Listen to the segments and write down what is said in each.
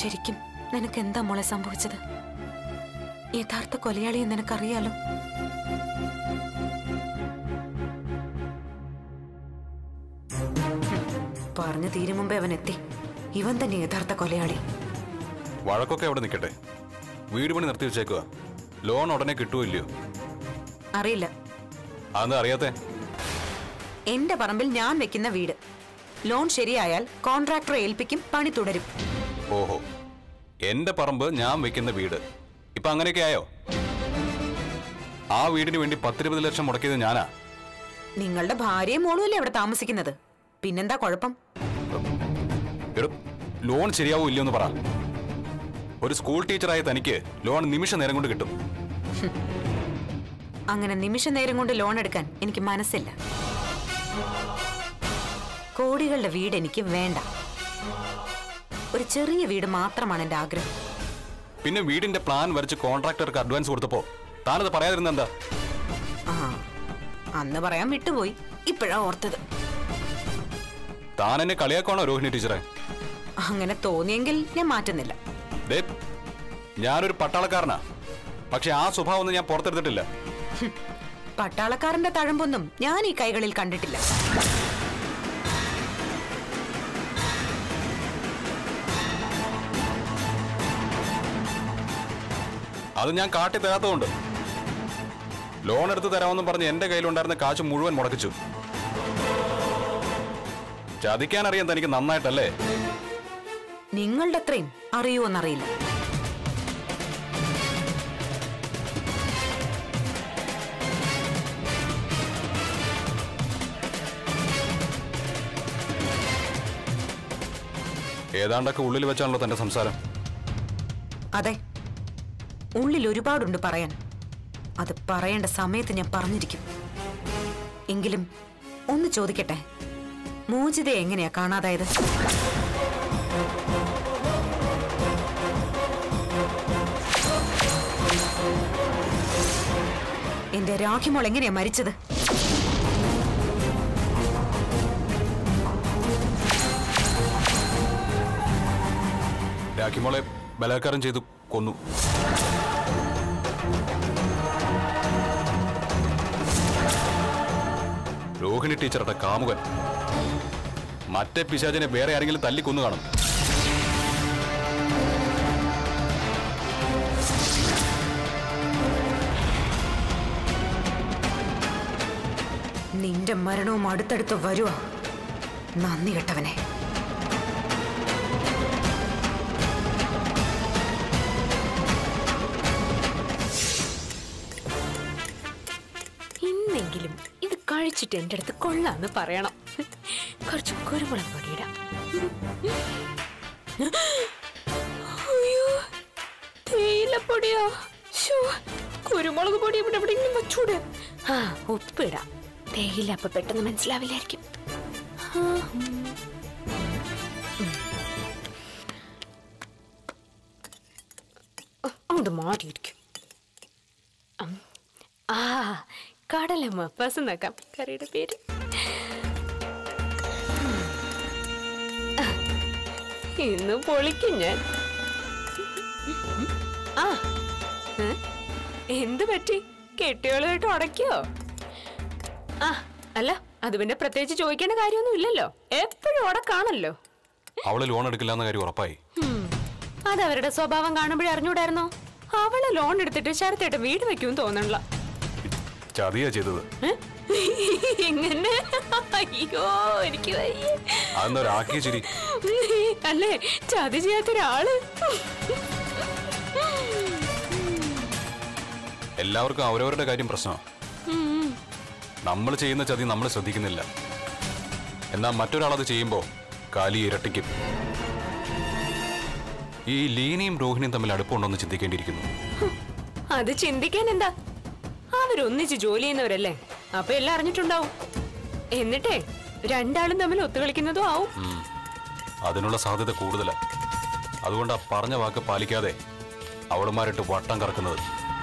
ശരിക്കും നിനക്ക് എന്താ മോളെ സംഭവിച്ചത് യഥാർത്ഥ കൊലയാളിയെ നിനക്കറിയാലോ പറഞ്ഞു തീരും മുമ്പേ അവൻ എത്തി ഇവൻ തന്നെ യഥാർത്ഥ കൊലയാളി വഴക്കൊക്കെ അവിടെ നിൽക്കട്ടെ വീട് പണി നിർത്തി വെച്ചേക്കുക ലോൺ ഉടനെ കിട്ടുമോ ഇല്ലയോ അറിയില്ല അതെന്താ അറിയാത്തെ എന്റെ പറമ്പിൽ ഞാൻ വെക്കുന്ന വീട് ലോൺ ശരിയായാൽ കോൺട്രാക്ടറെ ഏൽപ്പിക്കും പണി തുടരും ഓഹോ എന്റെ പറമ്പ് ഞാൻ വെക്കുന്ന വീട് ഇപ്പൊ അങ്ങനെയൊക്കെ ആയോ ആ വീടിന് വേണ്ടി പത്തിരുപത് ലക്ഷം മുടക്കിയത് ഞാനാ നിങ്ങളുടെ ഭാര്യയും മോളും അല്ലേ അവിടെ താമസിക്കുന്നത് പിന്നെന്താ കുഴപ്പം എടോ ലോൺ ശരിയാവോ ഇല്ലയോ എന്ന് പറ ഒരു സ്കൂൾ ടീച്ചറായ തനിക്ക് ലോൺ നിമിഷ നേരം കൊണ്ട് കിട്ടും അങ്ങനെ നിമിഷ നേരം കൊണ്ട് ലോൺ എടുക്കാൻ എനിക്ക് മനസ്സില്ല കോടികളുടെ വീട് എനിക്ക് വേണ്ട ഒരു ചെറിയ വീട് മാത്രമാണ് എന്റെ ആഗ്രഹം പിന്നെ വീടിന്റെ പ്ലാൻ വരച്ച് കോൺട്രാക്ടർക്ക് അഡ്വാൻസ് കൊടുത്തപ്പോ താനത് പറയാതിരുന്ന എന്താ ആ അന്ന് പറയാൻ വിട്ടുപോയി ഇപ്പോഴാ ഓർത്തത് താൻ എന്നെ കളിയാക്കണോ രോഹിണി ടീച്ചറെ അങ്ങനെ തോന്നിയെങ്കിൽ ഞാൻ മാറ്റുന്നില്ല ദേ ഞാനൊരു പട്ടാളക്കാരനാ പക്ഷെ ആ സ്വഭാവം ഒന്നും ഞാൻ പുറത്തെടുത്തിട്ടില്ല പട്ടാളക്കാരന്റെ തഴമ്പൊന്നും ഞാൻ ഈ കൈകളിൽ കണ്ടിട്ടില്ല അത് ഞാൻ കാട്ടി തരാത്തതുകൊണ്ട് ലോൺ എടുത്ത് തരാമെന്നും പറഞ്ഞ് എന്റെ കയ്യിലുണ്ടായിരുന്ന കാശ് മുഴുവൻ മുടക്കിച്ചു ചതിക്കാൻ അറിയാൻ തനിക്ക് നന്നായിട്ടല്ലേ നിങ്ങളുടെ അത്രയും അറിയുമെന്നറിയില്ല ഏതാണ്ടൊക്കെ ഉള്ളിൽ വെച്ചാണല്ലോ തന്റെ സംസാരം അതെ ഉള്ളിൽ ഒരുപാടുണ്ട് പറയാൻ അത് പറയേണ്ട സമയത്ത് ഞാൻ പറഞ്ഞിരിക്കും എങ്കിലും ഒന്ന് ചോദിക്കട്ടെ മോചിതയെ എങ്ങനെയാ കാണാതായത് എന്റെ രാഖിമോൾ എങ്ങനെയാ മരിച്ചത് രാഖിമോളെ ബലാത്കാരം ചെയ്തു കൊന്നു രോഹിണി ടീച്ചറുടെ കാമുകൻ മറ്റേ പിശാചിനെ വേറെ ആരെങ്കിലും തല്ലിക്കൊന്നു കാണും നിന്റെ മരണവും അടുത്തടുത്ത് വരുവാ നന്ദി കെട്ടവനെ ഇന്നെങ്കിലും ഇത് കഴിച്ചിട്ട് എൻ്റെ അടുത്ത് കൊള്ളാന്ന് പറയണം കുറച്ച് കുരുമുളക് പൊടിയിടാം അയ്യോ തേയിലപ്പൊടിയോ ശോ, കുരുമുളക് പൊടി ഇവിടെ എവിടെയെങ്കിലും വെച്ചൂടെ ആ ഉപ്പിടാം തേയില അപ്പൊ പെട്ടെന്ന് മനസ്സിലാവില്ലായിരിക്കും ആ, ഉം. അങ്ങോട്ട് മാറിയിരിക്കും ഉം. ആ കടല മപ്പാസ് നോക്കാം കറിയുടെ പേര് ആ, ഇന്ന് പൊളിക്കും ഞാൻ ആ ഏ? എന്ത് പറ്റി കെട്ടിയോളായിട്ട് ഉടക്കിയോ ആ അല്ല അത് പിന്നെ പ്രത്യേകിച്ച് ചോദിക്കേണ്ട കാര്യമൊന്നും ഇല്ലല്ലോ എപ്പോഴും ഉടക്കാണല്ലോ അവള് ലോൺ എടുക്കില്ല എന്ന കാര്യം ഉറപ്പായി ഉം. അത് അവരുടെ സ്വഭാവം കാണുമ്പോഴേ അറിഞ്ഞൂടായിരുന്നോ അവളെ ലോൺ എടുത്തിട്ട് ശരത്തേട്ട് വീട് വെക്കും തോന്നണില്ല ചതിയാ ചെയ്തത് ഏ? ഇങ്ങനെ അയ്യോ എനിക്ക് വയ്യ അതെന്താ ഒരു ആക്കിയ ചിരി അല്ലേ ചതി ചെയ്യാത്ത ഒരാള് എല്ലാവർക്കും അവരവരുടെ കാര്യം പ്രശ്നമാണ് ഉം. നമ്മൾ ചെയ്യുന്ന ചതി നമ്മൾ ശ്രദ്ധിക്കുന്നില്ല എന്നാൽ മറ്റൊരാളത് ചെയ്യുമ്പോൾ കാലി ഇരട്ടിക്കും ഈ ലീനയും രോഹിണിയും തമ്മിൽ അടുപ്പമുണ്ടോന്ന് ചിന്തിക്കേണ്ടിയിരിക്കുന്നു അത് ചിന്തിക്കാൻ എന്താ അവരൊന്നിച്ച് ജോലി ചെയ്യുന്നവരല്ലേ അപ്പൊ എല്ലാം അറിഞ്ഞിട്ടുണ്ടാവും എന്നിട്ടേ രണ്ടാളും തമ്മിൽ ഒത്തുകളിക്കുന്നതും ആവും ഉം. അതിനുള്ള സാധ്യത കൂടുതലാ അതുകൊണ്ട് ആ പറഞ്ഞ വാക്ക് പാലിക്കാതെ അവളുമാരിട്ട് വട്ടം കറക്കുന്നത്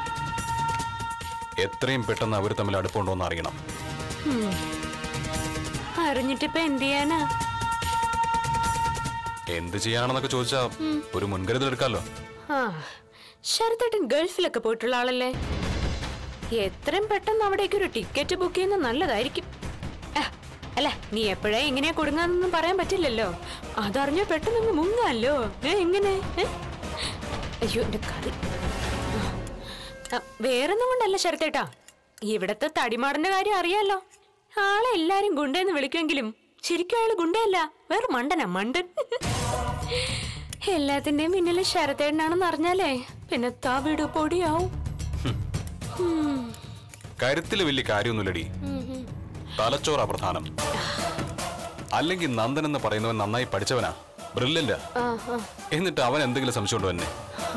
എത്രയും പെട്ടെന്ന് അവർ തമ്മിൽ അടുപ്പമുണ്ടോന്ന് അറിയണം അറിഞ്ഞിട്ടിപ്പൊ എന്ത് ചെയ്യാനാ എന്ത് ചെയ്യാനാണെന്നൊക്കെ ചോദിച്ചാ ഒരു മുൻകരുതൽ എടുക്കാമല്ലോ ആ ശരത്തേട്ടൻ ഗൾഫിലൊക്കെ പോയിട്ടുള്ള ആളല്ലേ എത്രയും പെട്ടെന്ന് അവിടേക്ക് ഒരു ടിക്കറ്റ് ബുക്ക് ചെയ്യുന്നത് നല്ലതായിരിക്കും ആ, അല്ല നീ എപ്പോഴാ എങ്ങനെയാ കൊടുങ്ങാന്നൊന്നും പറയാൻ പറ്റില്ലല്ലോ അതറിഞ്ഞ പെട്ടെന്ന് മുങ്ങാല്ലോ ഏ, എങ്ങനെ ഏ? അയ്യോ എന്റെ കറി ആ, വേറൊന്നും കൊണ്ടല്ല ശരത്തേട്ടാ ഇവിടത്തെ തടിമാടന്റെ കാര്യം അറിയാലോ ആളെ എല്ലാരും ഗുണ്ടെന്ന് വിളിക്കുമെങ്കിലും ശരിക്കും അയാള് ഗുണ്ടയല്ല വേറെ മണ്ടനാ മണ്ടൻ എല്ലാത്തിന്റെയും പിന്നില് ശരത്തേട്ടനാണെന്ന് അറിഞ്ഞാലേ പിന്നെ താ വീട് പൊടിയാവും കരുത്തിൽ വലിയ കാര്യമൊന്നുമില്ലടി തലച്ചോറാ പ്രധാനം അല്ലെങ്കിൽ നന്ദൻ എന്ന് പറയുന്നവൻ നന്നായി പഠിച്ചവനാ ബ്രില്യന്റാ ആ, ആ. എന്നിട്ട് അവൻ എന്തെങ്കിലും സംശയം ഉണ്ടോ എന്നെ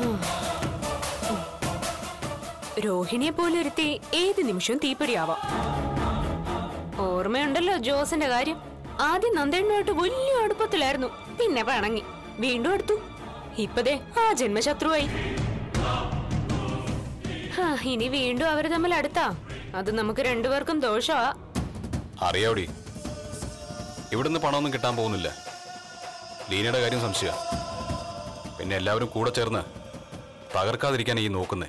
രോഹിണിയെ പോലെ ഒരുത്തി ഏത് നിമിഷവും തീപ്പൊരിയാവാം ഓർമ്മയുണ്ടല്ലോ ജോസിന്റെ കാര്യം ആദ്യം നന്ദേണ്ണുമായിട്ട് വലിയ അടുപ്പത്തിലായിരുന്നു പിന്നെ പിണങ്ങി വീണ്ടും അടുത്തു ഇപ്പതേ ആ ജന്മശത്രുവായി ഹാ, ഇനി വീണ്ടും അവര് തമ്മിൽ അടുത്താ അത് നമുക്ക് രണ്ടുപേർക്കും ദോഷമാ അറിയാവടി ഇവിടുന്ന് പണമൊന്നും കിട്ടാൻ പോകുന്നില്ല ലീനയുടെ കാര്യം സംശയ പിന്നെ എല്ലാവരും കൂടെ ചേർന്ന് തകർക്കാതിരിക്കാൻ ഈ നോക്കുന്നേ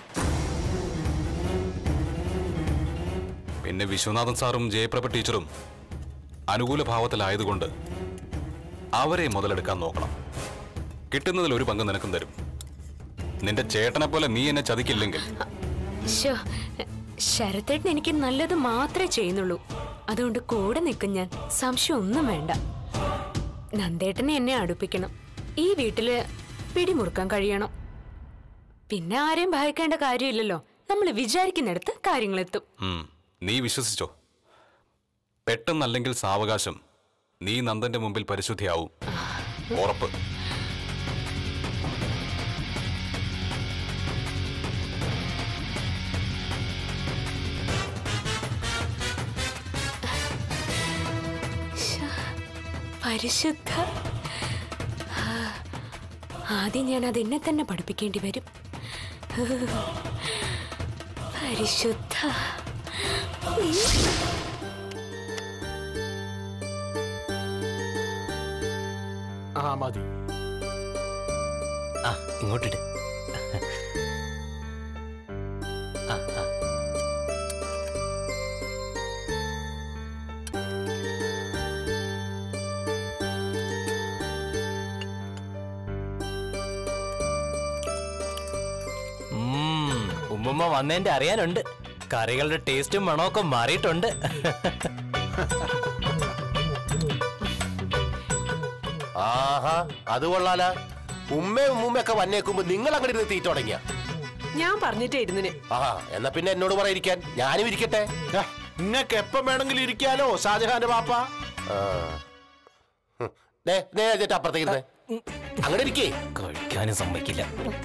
പിന്നെ വിശ്വനാഥൻ സാറും ജയപ്രഭ ടീച്ചറും അനുകൂല ഭാവത്തിലായതുകൊണ്ട് അവരെ മുതലെടുക്കാൻ നോക്കണം കിട്ടുന്നതിൽ ഒരു പങ്ക് നിനക്കും തരും നിന്റെ ചേട്ടനെ പോലെ നീ എന്നെ ചതിക്കില്ലെങ്കിൽ ശ്ശോ, ശരത്തേട്ടൻ എനിക്ക് നല്ലത് മാത്രമേ ചെയ്യുന്നുള്ളൂ അതുകൊണ്ട് കൂടെ നിൽക്കും ഞാൻ സംശയം ഒന്നും വേണ്ട നന്ദേട്ടനെ എന്നെ അടുപ്പിക്കണം ഈ വീട്ടില് പിടിമുറുക്കാൻ കഴിയണം പിന്നെ ആരെയും ഭയക്കേണ്ട കാര്യമില്ലല്ലോ നമ്മൾ വിചാരിക്കുന്നിടത്ത് കാര്യങ്ങളെത്തും ഉം, നീ വിശ്വസിച്ചോ പെട്ടെന്നല്ലെങ്കിൽ സാവകാശം നീ നന്ദന്റെ മുമ്പിൽ പരിശുദ്ധിയാവും ഉറപ്പ് പരിശുദ്ധ ആ, ആദ്യം ഞാൻ അത് എന്നെ തന്നെ പഠിപ്പിക്കേണ്ടി വരും പരിശുദ്ധ ആ മതി ആ ഇങ്ങോട്ടിട്ട് ആ ആ ഉം, ഉമ്മുമ്മ വന്നതിന്റെ അറിയാനുണ്ട് കറികളുടെ ടേസ്റ്റും മണമൊക്കെ മാറിയിട്ടുണ്ട് ആഹാ അത് കൊള്ളാല ഉമ്മയും ഉമ്മുമ്മയൊക്കെ വന്നേക്കുമ്പോ നിങ്ങൾ അങ്ങോട്ട് ഇരുന്ന് തീറ്റ തുടങ്ങിയ ഞാൻ പറഞ്ഞിട്ടേ ഇരുന്നിന് ആഹാ എന്നാ പിന്നെ എന്നോട് പറയാതിരിക്കാൻ ഞാനും ഇരിക്കട്ടെ നിങ്ങൾക്ക് എപ്പം വേണമെങ്കിലും ഇരിക്കാലോ ഷാജഹാന്റെ പാപ്പ ആ. ഹും. ദേ, ദേ, എന്നിട്ട് അപ്പുറത്തേക്ക് ഇരുന്നേ അങ്ങനെ ഇരിക്കേ കഴിക്കാനും സമ്മതിക്കില്ല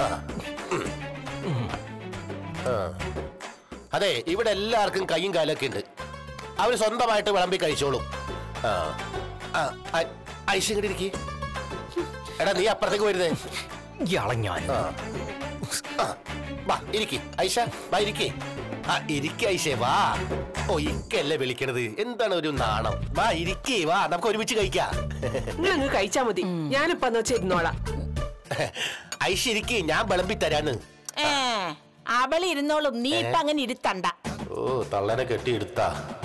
അതെ ഇവിടെ എല്ലാവർക്കും കൈയും കാലൊക്കെ ഉണ്ട് അവര് സ്വന്തമായിട്ട് വിളമ്പി കഴിച്ചോളും ആ. ആ, ഐ- ഐഷ് ഇങ്ങോട്ട് ഇരിക്കേ എടാ നീ അപ്പുറത്തേക്ക് വരുന്നേ ഇളഞ്ഞാൻ ആ. ആ, വാ ഇരിക്കി ഐഷ വാ ഇരിക്കേ ആ ഇരിക്ക ഐഷേ വാ ഓ ഇക്കല്ലേ വിളിക്കണത് എന്താണ് ഒരു നാണം വാ ഇരിക്കേ വാ നമുക്ക് ഒരുമിച്ച് കഴിക്കാം നിങ്ങൾ അങ്ങ് കഴിച്ചാ മതി ഞാനിപ്പോ എന്ന് വെച്ചാ ഇരുന്നോളാം ഐഷ ഇരിക്കേ ഞാൻ വിളമ്പി തരാന്ന് ഏ അവൾ ഇരുന്നോളും നീ ഇപ്പൊ അങ്ങനെ ഇരുത്തണ്ട ഓ തള്ളനെ കെട്ടിയെടുത്താ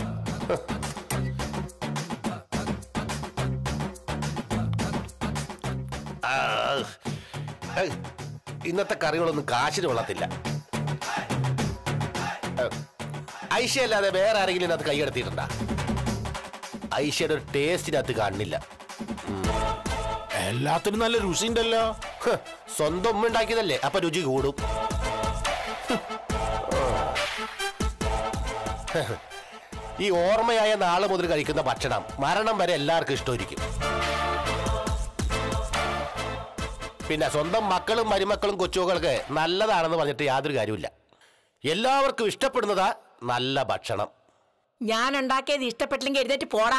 ആ, ഹൈ, ഇന്നത്തെ കറികളൊന്നും കാശിന് കൊള്ളത്തില്ല ഐഷ അല്ലാതെ വേറെ ആരെങ്കിലും ഇതിനകത്ത് കൈയെടുത്തിട്ടുണ്ടാ ഐഷയുടെ ഒരു ടേസ്റ്റിനകത്ത് കാണുന്നില്ല എല്ലാത്തിനും നല്ല രുചി ഉണ്ടല്ലോ ഹ്, സ്വന്തം ഉമ്മ ഉണ്ടാക്കിയതല്ലേ അപ്പൊ രുചി കൂടും ഈ ഓർമ്മയായ നാളെ മുതൽ കഴിക്കുന്ന ഭക്ഷണം മരണം വരെ എല്ലാവർക്കും ഇഷ്ടമായിരിക്കും പിന്നെ സ്വന്തം മക്കളും മരുമക്കളും കൊച്ചുമക്കൾക്ക് നല്ലതാണെന്ന് പറഞ്ഞിട്ട് യാതൊരു കാര്യമില്ല എല്ലാവർക്കും ഇഷ്ടപ്പെടുന്നതാ നല്ല ഭക്ഷണം ഞാൻ ഉണ്ടാക്കിയത് ഇഷ്ടപ്പെട്ടില്ലെങ്കിൽ എഴുന്നേറ്റ് പോടാ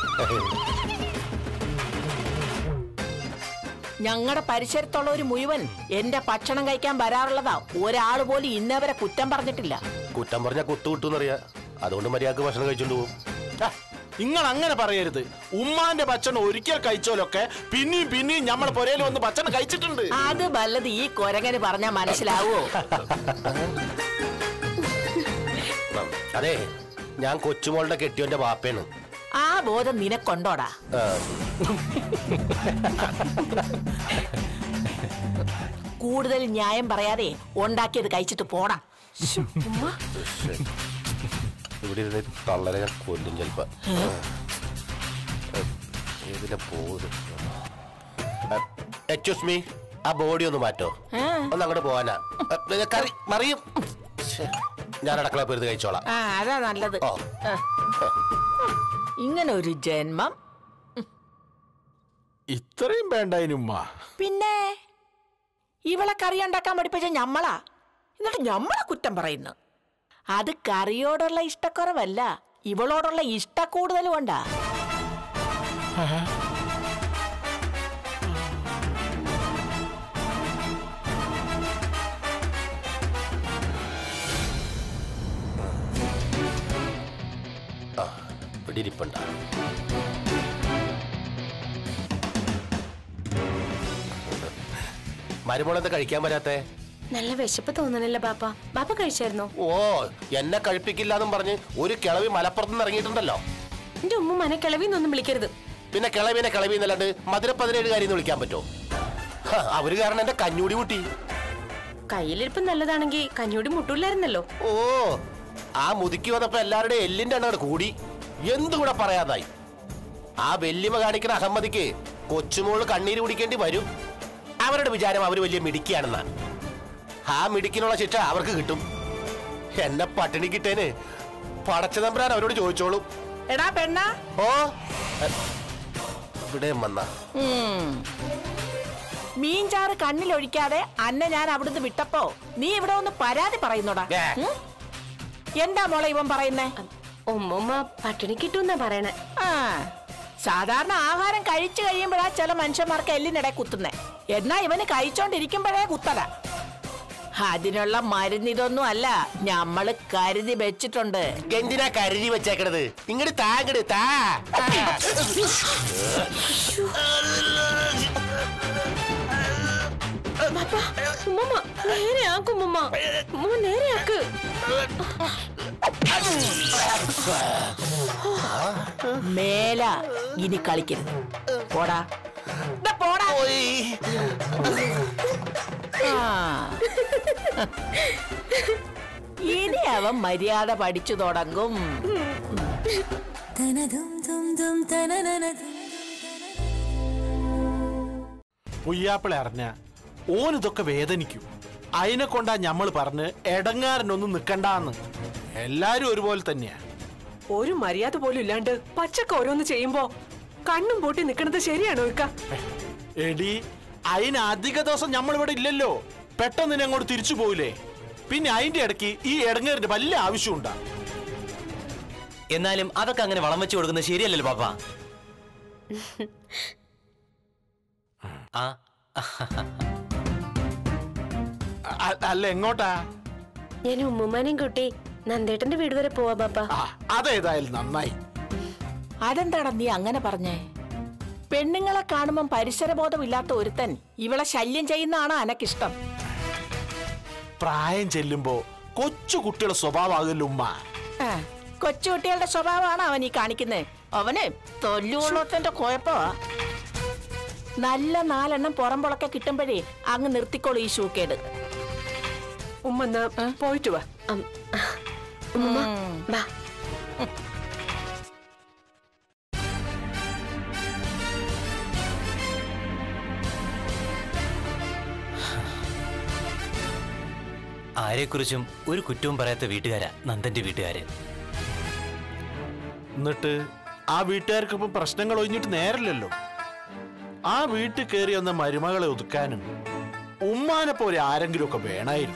ഞങ്ങളുടെ പരിസരത്തുള്ളവർ മുഴുവൻ എന്റെ ഭക്ഷണം കഴിക്കാൻ വരാറുള്ളതാ ഒരാൾ പോലും ഇന്നവരെ കുറ്റം പറഞ്ഞിട്ടില്ല കുറ്റം പറഞ്ഞാൽ കുത്തു കിട്ടുമെന്നറിയാ അതുകൊണ്ട് മര്യാദക്ക് ഭക്ഷണം കഴിച്ചോണ്ട് പോകും ആ, നിങ്ങൾ അങ്ങനെ പറയരുത് ഉമ്മാന്റെ ഭക്ഷണം ഒരിക്കൽ കഴിച്ചോലൊക്കെ പിന്നെയും പിന്നെയും നമ്മളെ പുരയിൽ വന്ന് ഭക്ഷണം കഴിച്ചിട്ടുണ്ട് അത് വല്ലത് ഈ കൊരങ്ങന് പറഞ്ഞാ മനസ്സിലാവോ അതെ ഞാൻ കൊച്ചുമോളുടെ കെട്ടിയോന്റെ വാപ്പയാണ് ആ ബോധം നിനക്കൊണ്ടോടാ ആ, കൂടുതൽ ന്യായം പറയാതെ ഉണ്ടാക്കിയത് കഴിച്ചിട്ട് പോടാ ഇവിടെ ഇരുന്ന് തള്ളരെ ഞാൻ കൊല്ലും ചെലപ്പോ ഇതിലെ പോകുന്നു എക്സ്ക്യൂസ് മീ ആ ബോഡി ഒന്ന് മാറ്റോ ഏ? ഒന്ന് അങ്ങോട്ട് പോവാനാ അ, ഇത് കറി മറിയും ശ്ശെ, ഞാൻ അടക്കള പോയിരുന്ന് കഴിച്ചോളാം ആ അതാ നല്ലത് ഓ. ആ. ഇങ്ങനെ ഒരു ജന്മം ഇത്രയും വേണ്ട ഉമ്മ പിന്നെ ഇവളെ കറി ഉണ്ടാക്കാൻ പഠിപ്പിച്ച ഞമ്മളാ എന്നിട്ട് ഞമ്മളെ കുറ്റം പറയുന്നു അത് കറിയോടുള്ള ഇഷ്ടക്കുറവല്ല ഇവളോടുള്ള ഇഷ്ടക്കൂടുതൽ കൊണ്ടാ ഇവിടെ ഇരിപ്പുണ്ട മരുമോളെന്താ കഴിക്കാൻ വരാത്തെ നല്ല വിശപ്പ് തോന്നണല്ലോ ബാപ്പ ബാപ്പ കഴിച്ചായിരുന്നോ ഓ എന്നെ കഴിപ്പിക്കില്ല എന്നും പറഞ്ഞ് ഒരു കിളവി മലപ്പുറത്ത് ഇറങ്ങിയിട്ടുണ്ടല്ലോ എന്റെ ഉമ്മ മനെ കിളവിന്നൊന്നും വിളിക്കരുത് പിന്നെ കിളവിനെ കിളവി എന്നല്ലാണ്ട് മധുര പതിനേഴ് കാര്യം എന്ന് വിളിക്കാൻ പറ്റുമോ ഹ, അവര് കാരണം എന്റെ കഞ്ഞൂടി മുട്ടി കയ്യിലിരിപ്പ് നല്ലതാണെങ്കിൽ കഞ്ഞൂടി മുട്ടൂലായിരുന്നല്ലോ ഓ ആ മുതുക്കി വന്നപ്പോ എല്ലാവരുടെയും എല്ലിന്റെ എണ്ണ കൂടി എന്തുകൂടെ പറയാതായി ആ വെല്ലിമ കാണിക്കുന്ന അഹമ്മദിക്ക് കൊച്ചുമോള് കണ്ണീര് കുടിക്കേണ്ടി വരും അവരുടെ വിചാരം അവര് വലിയ മിടുക്കിയാണെന്നാ ആ മിടുക്കിനുള്ള ശിക്ഷ അവർക്ക് കിട്ടും എന്നെ പട്ടിണി കിട്ടേന് പടച്ചതമ്പരാൻ അവരോട് ചോദിച്ചോളും എടാ പെണ്ണ ഓ എ, ഇവിടെ വന്ന മീൻചാറ് കണ്ണിലൊഴിക്കാതെ അന്നെ ഞാൻ അവിടുന്ന് വിട്ടപ്പോ നീ ഇവിടെ ഒന്ന് പരാതി പറയുന്നോടാ ഏ. ഉം? എന്താ മോളെ ഇവൻ പറയുന്നേ ഉമ്മുമ്മ പട്ടിണി കിട്ടൂന്നാ പറയണേ ആ സാധാരണ ആഹാരം കഴിച്ചു കഴിയുമ്പോഴാ ചില മനുഷ്യന്മാർക്ക് എല്ലിനിടെ കുത്തുന്നേ എന്നാ ഇവന് കഴിച്ചോണ്ടിരിക്കുമ്പോഴേ കുത്തല അതിനുള്ള മരുന്ന് ഇതൊന്നും അല്ല ഞമ്മള് കരുതി വെച്ചിട്ടുണ്ട് എന്തിനാ കരുതി വെച്ചേക്കണത് ഇങ്ങോട്ട് താങ്ങട് താ ഉമ്മമ്മ നേരെ ആക്കും ഉമ്മമ്മ ഉമ്മമ്മ നേരെ ആക്ക് മേല ഇനി കളിക്കരുത് പോടാ ദാ പോടാ ആ. ഇനി അവൻ മര്യാദ പഠിച്ചു തുടങ്ങും പുയ്യാപ്പിളെ അറിഞ്ഞ ഓൻ ഇതൊക്കെ വേദനിക്കും അതിനെ കൊണ്ടാ ഞമ്മള് പറഞ്ഞ് എടങ്ങാരനൊന്നും നിക്കണ്ടാന്ന് എല്ലാരും ഒരുപോലെ തന്നെയാ ഒരു മര്യാദ പോലും ഇല്ലാണ്ട് പച്ചക്ക് ഓരോന്ന് ചെയ്യുമ്പോ കണ്ണും പൂട്ടി നിക്കണത് ശരിയാണോ ഇക്ക എടി അതിന് അധിക ദിവസം നമ്മളിവിടെ ഇല്ലല്ലോ പെട്ടെന്ന് ഇനി അങ്ങോട്ട് തിരിച്ചു പോയില്ലേ പിന്നെ അതിന്റെ ഇടയ്ക്ക് ഈ എടങ്ങേറിന്റെ വല്ല ആവശ്യമുണ്ടാ എന്നാലും അതൊക്കെ അങ്ങനെ വളം വെച്ച് കൊടുക്കുന്നത് ശരിയല്ലല്ലോ പാപ്പ ആ അ- അല്ല എങ്ങോട്ടാ ഞാൻ ഉമ്മുമ്മാനെയും കൂട്ടി നന്ദേട്ടന്റെ വീട് വരെ പോവാ ബാപ്പ ആ അതേതായാലും നന്നായി അതെന്താടാ നീ അങ്ങനെ പറഞ്ഞേ പെണ്ണുങ്ങളെ കാണുമ്പം പരിസരബോധമില്ലാത്ത ഒരുത്തൻ ഇവളെ ശല്യം ചെയ്യുന്നതാണ് അനക്കിഷ്ടം പ്രായം ചെല്ലുമ്പോ കൊച്ചു കുട്ടികളുടെ സ്വഭാവമാകല്ലോ ഉമ്മ ആ, കൊച്ചുകുട്ടികളുടെ സ്വഭാവമാണ് അവൻ ഈ കാണിക്കുന്നത് അവന് തൊല്ലുകൊള്ളത്തിന്റെ കുഴപ്പമാ നല്ല നാലെണ്ണം പുറമ്പുളക്കെ കിട്ടുമ്പോഴേ അങ്ങ് നിർത്തിക്കോളൂ ഈ ഷൂക്കേട് ഉമ്മ എന്നാ പോയിട്ട് വാ അം, ഉമ്മുമ്മ ബാ ആരെക്കുറിച്ചും ഒരു കുറ്റവും പറയാത്ത വീട്ടുകാരാ നന്ദന്റെ വീട്ടുകാര് എന്നിട്ട് ആ വീട്ടുകാർക്ക് ഇപ്പം പ്രശ്നങ്ങൾ ഒഴിഞ്ഞിട്ട് നേരില്ലല്ലോ ആ വീട്ടിൽ കയറി വന്ന മരുമകളെ ഒതുക്കാനും ഉമ്മാനെ പോലെ ആരെങ്കിലും ഒക്കെ വേണമായിരുന്നു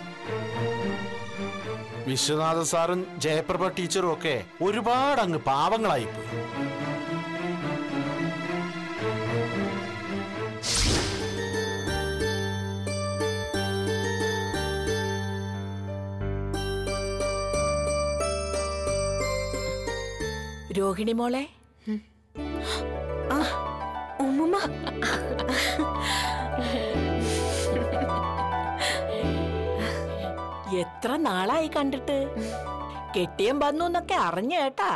വിശ്വനാഥ സാറും ജയപ്രഭ ടീച്ചറും ഒക്കെ ഒരുപാട് അങ്ങ് പാവങ്ങളായിപ്പോയി രോഹിണി മോളെ ആ ഉമ്മുമ്മ എത്ര നാളായി കണ്ടിട്ട് കെട്ടിയം വന്നു എന്നൊക്കെ അറിഞ്ഞ കേട്ടാ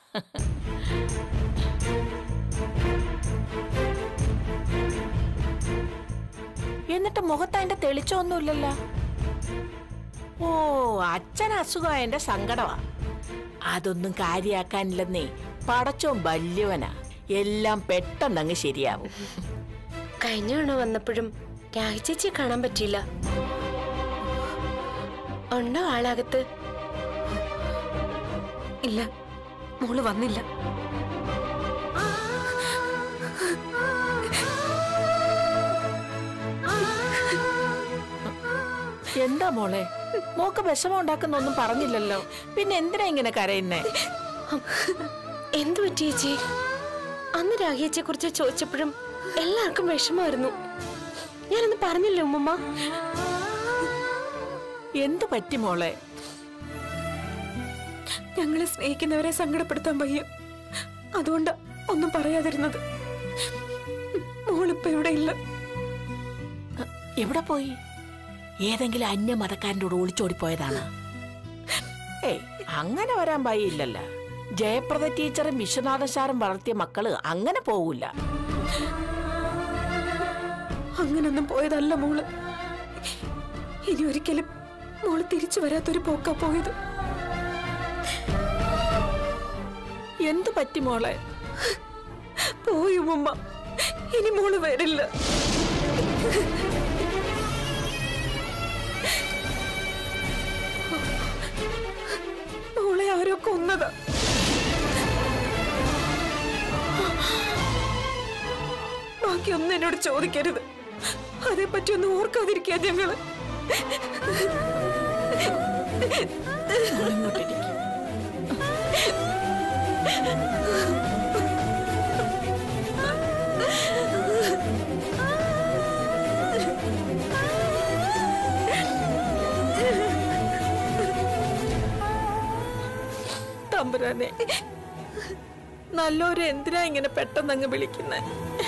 എന്നിട്ട് മുഖത്ത് അതിന്റെ തെളിച്ചൊന്നുമില്ലല്ലോ ഓ അച്ഛൻ അസുഖമായതിന്റെ സങ്കടമാ അതൊന്നും കാര്യാക്കാനില്ലെന്നേ പടച്ചോൻ വല്യവനാ എല്ലാം പെട്ടെന്നങ്ങ് ശരിയാവും കഴിഞ്ഞ തവണ വന്നപ്പോഴും രാഗി ചേച്ചിയെ കാണാൻ പറ്റിയില്ല ഉണ്ടോ ആളകത്ത് ഇല്ല മോള് വന്നില്ല എന്താ മോളെ മോക്ക് വിഷമം ഉണ്ടാക്കുന്നൊന്നും പറഞ്ഞില്ലല്ലോ പിന്നെ എന്തിനാ ഇങ്ങനെ കരയുന്നേ എന്തു പറ്റി ചേച്ചി അന്ന് രാഗിയച്ചയെ കുറിച്ച് ചോദിച്ചപ്പോഴും എല്ലാവർക്കും വിഷമമായിരുന്നു ഞാനൊന്ന് പറഞ്ഞില്ലേ ഉമ്മമ്മ എന്തു പറ്റി മോളെ ഞങ്ങളെ സ്നേഹിക്കുന്നവരെ സങ്കടപ്പെടുത്താൻ വയ്യ അതുകൊണ്ട് ഒന്നും പറയാതിരുന്നത് മോളിപ്പോ ഇവിടെ ഇല്ല എവിടെ പോയി ഏതെങ്കിലും അന്യ മതക്കാരൻ്റെ കൂടെ ഒളിച്ചോടിപ്പോയതാണ് ഏയ് അങ്ങനെ വരാൻ വഴിയില്ലല്ല ജയപ്രദ ടീച്ചറും വിശ്വനാഥ സാറും വളർത്തിയ മക്കള് അങ്ങനെ പോകൂല അങ്ങനൊന്നും പോയതല്ല മോള് ഇനി ഒരിക്കലും മോള് തിരിച്ചു വരാത്തൊരു പോക്കാ പോയത് എന്തു പറ്റി മോളെ പോയി ഉമ്മ ഇനി മോള് വരില്ല മോളെ ആരോ കൊന്നതാ ബാക്കിയൊന്നും എന്നോട് ചോദിക്കരുത് അതേപ്പറ്റി ഒന്നും ഓർക്കാതിരിക്കാൻ ഞങ്ങള് ഇങ്ങോട്ടിരിക്ക്. തമ്പുരാനെ നല്ലൊരു എന്തിനാ ഇങ്ങനെ പെട്ടെന്നങ്ങ് വിളിക്കുന്നേ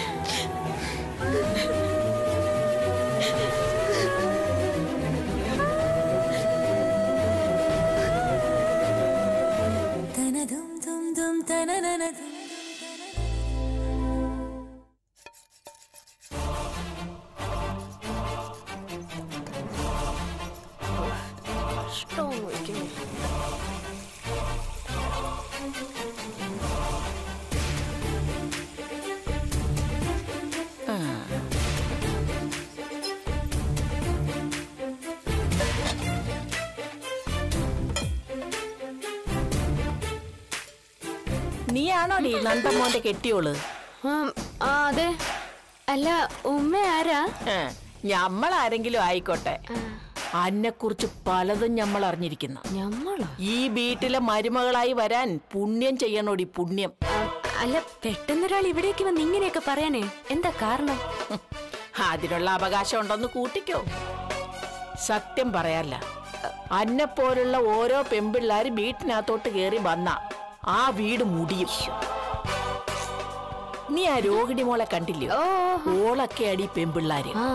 നീയാണോടി നന്ദമോന്റെ കെട്ടിയോള് അതെ അല്ല ഉമ്മ ആരാ ഏ, ഞമ്മളാരെങ്കിലും ആയിക്കോട്ടെ അന്നെക്കുറിച്ച് പലതും ഞമ്മൾ അറിഞ്ഞിരിക്കുന്നു ഞമ്മളോ ഈ വീട്ടിലെ മരുമകളായി വരാൻ പുണ്യം ചെയ്യണോടി പുണ്യം അല്ല പെട്ടെന്നൊരാൾ ഇവിടേക്ക് വന്ന് ഇങ്ങനെയൊക്കെ പറയാനേ എന്താ കാരണം ഹും, അതിനുള്ള അവകാശം ഉണ്ടെന്ന് കൂട്ടിക്കോ സത്യം പറയാല്ല അന്നെപ്പോലുള്ള ഓരോ പെമ്പിള്ളാര് വീട്ടിനകത്തോട്ട് കയറി വന്ന ആ വീട് മുടിയും നീ ആ രോഹിണി മോളെ കണ്ടില്ലയോ ഓളൊക്കെ അടി പെമ്പിള്ളാര് ആ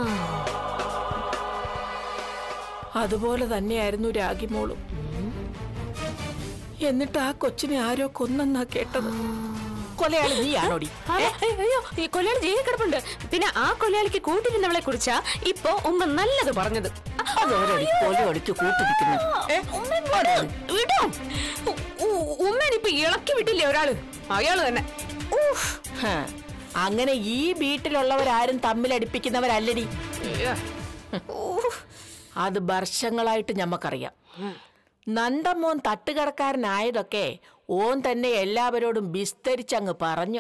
അതുപോലെ തന്നെയായിരുന്നു രാഗിമോളും എന്നിട്ട് ആ കൊച്ചിനെ ആരോ കൊന്നെന്നാ കേട്ടത് കൊലയാളി നീയാണോടി അതെ, അയ്യോ ഈ കൊലയാളി ജയിലിൽ കിടപ്പുണ്ട് പിന്നെ ആ കൊലയാളിക്ക് കൂട്ടിരുന്നവളെ കുറിച്ചാ ഇപ്പൊ ഉമ്മ നല്ലത് പറഞ്ഞത് അതോരടി കൊല ഒടിച്ച് കൂട്ടിരിക്കുന്നു വിടോ ഉമ്മനിപ്പൊ ഇളക്കി വിട്ടില്ലേ ഒരാള് അയാള് തന്നെ ഊഫ്. ഹ, അങ്ങനെ ഈ വീട്ടിലുള്ളവരാരും തമ്മിലടിപ്പിക്കുന്നവരല്ലടി അത് വർഷങ്ങളായിട്ട് ഞമ്മക്കറിയാം നന്ദമോൻ തട്ടുകടക്കാരനായതൊക്കെ ഓൻ തന്നെ എല്ലാവരോടും വിസ്തരിച്ചങ്ങ് പറഞ്ഞു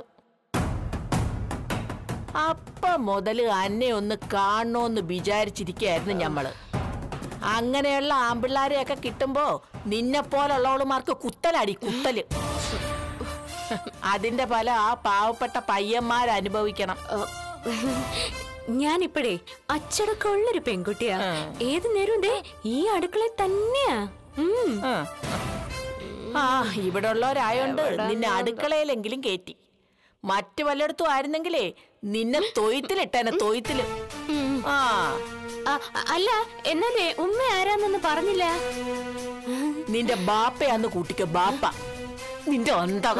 അപ്പ മുതല് അന്നെ ഒന്ന് കാണണോന്ന് വിചാരിച്ചിരിക്കുകയായിരുന്നു ഞമ്മള് അങ്ങനെയുള്ള ആമ്പിള്ളാരെയൊക്കെ കിട്ടുമ്പോ നിന്നെ പോലുള്ളവളുമാർക്ക് കുത്തലടി കുത്തല് അതിന്റെ ഫലം ആ പാവപ്പെട്ട പയ്യന്മാരനുഭവിക്കണം ഞാനിപ്പോഴേ അച്ചടക്കമുള്ളൊരു പെൺകുട്ടിയാ ഏത് നേരവും ദേ ഈ അടുക്കളയിൽ തന്നെയാ ഉം. ആ. ആ ഇവിടെ ഉള്ളവരായോണ്ട് നിന്നെ അടുക്കളയിലെങ്കിലും കയറ്റി മറ്റു വല്ലയിടത്തും ആയിരുന്നെങ്കിലേ നിന്നെ തൊയ്ത്തിലിട്ടേനെ തൊയ്ത്തില് ആ ആ, അല്ല എന്നാലേ ഉമ്മ ആരാന്നൊന്ന് പറഞ്ഞില്ല നിന്റെ ബാപ്പയാന്ന് കൂട്ടിക്കോ ബാപ്പ നിന്റെ ഒന്തക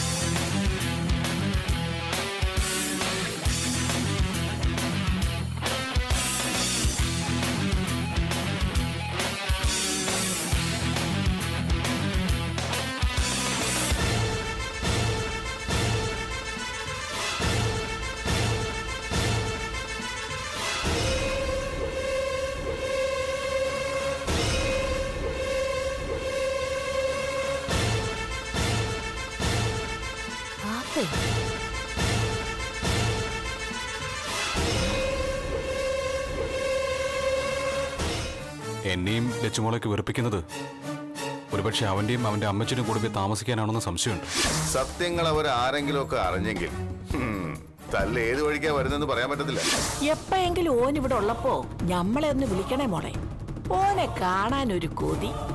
എന്നെയും ലച്ചുമോളേക്ക് വെറുപ്പിക്കുന്നത് ഒരുപക്ഷെ അവന്റെയും അവന്റെ അമ്മച്ചിനും കൂടെ പോയി താമസിക്കാനാണെന്ന് സംശയമുണ്ട് സത്യങ്ങൾ അവർ ആരെങ്കിലും ഒക്കെ അറിഞ്ഞെങ്കിൽ ഹും, തല്ല് ഏത് വഴിക്കാ വരുന്നെന്ന് പറയാൻ പറ്റത്തില്ല എപ്പോഴെങ്കിലും ഓൻ ഇവിടെ ഉള്ളപ്പോ ഞമ്മളെ ഒന്ന് വിളിക്കണേ മോളെ ഓനെ കാണാൻ ഒരു കൊതി